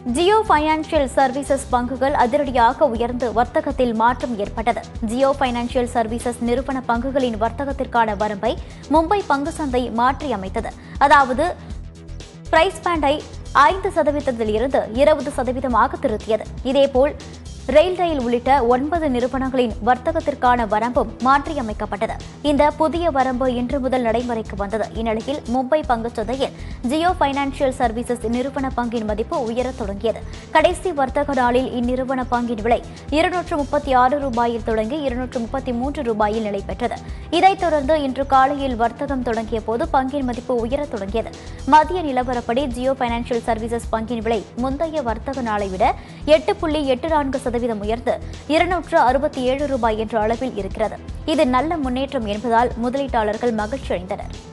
Jio financial services பங்குகள் அதிரடியாக உயர்ந்து வர்த்தகத்தில் மாற்றம் ஏற்பட்டது ஜியோ ஃபைனான்சியல் சர்வீசஸ் நிறுவன பங்குகளின் வர்த்தகத்திற்கான வரம்பை மும்பை பங்கு சந்தை மாற்றியமைத்தது அதாவது பிரைஸ் பேண்டை ஐந்து சதவீதத்தில் இருந்து இருபது சதவீதமாக திருத்தியது இதேபோல் ரெயில் ரயில் உள்ளிட்ட ஒன்பது நிறுவனங்களின் வர்த்தகத்திற்கான வரம்பும் மாற்றியமைக்கப்பட்டது இந்த புதிய வரம்பு இன்று முதல் நடைமுறைக்கு வந்தது இந்நிலையில் மும்பை பங்குச் சந்தையில் ஜியோ ஃபைனான்சியல் சர்வீசஸ் நிறுவன பங்கின் மதிப்பு உயரத் தொடங்கியது கடைசி வர்த்தக நாளில் இந்நிறுவன பங்கின் விலை இருநூற்று முப்பத்தி ஆறு ரூபாயில் தொடங்கி இருநூற்று முப்பத்தி மூன்று ரூபாயில் நிலை பெற்றது இதைத் தொடர்ந்து இன்று காலையில் வர்த்தகம் தொடங்கிய போது பங்கின் மதிப்பு உயரத் தொடங்கியது மத்திய நிலவரப்படி ஜியோ ஃபைனான்சியல் சர்வீசஸ் பங்கின் விலை முந்தைய வர்த்தக நாளை விட எட்டு புள்ளி எட்டு நான்கு சதவீதம் உயர்ந்து இருநூற்று அறுபத்தி ஏழு ரூபாய் என்ற அளவில் இருக்கிறது இது நல்ல முன்னேற்றம் என்பதால் முதலீட்டாளர்கள் மகிழ்ச்சி அடைந்தனர்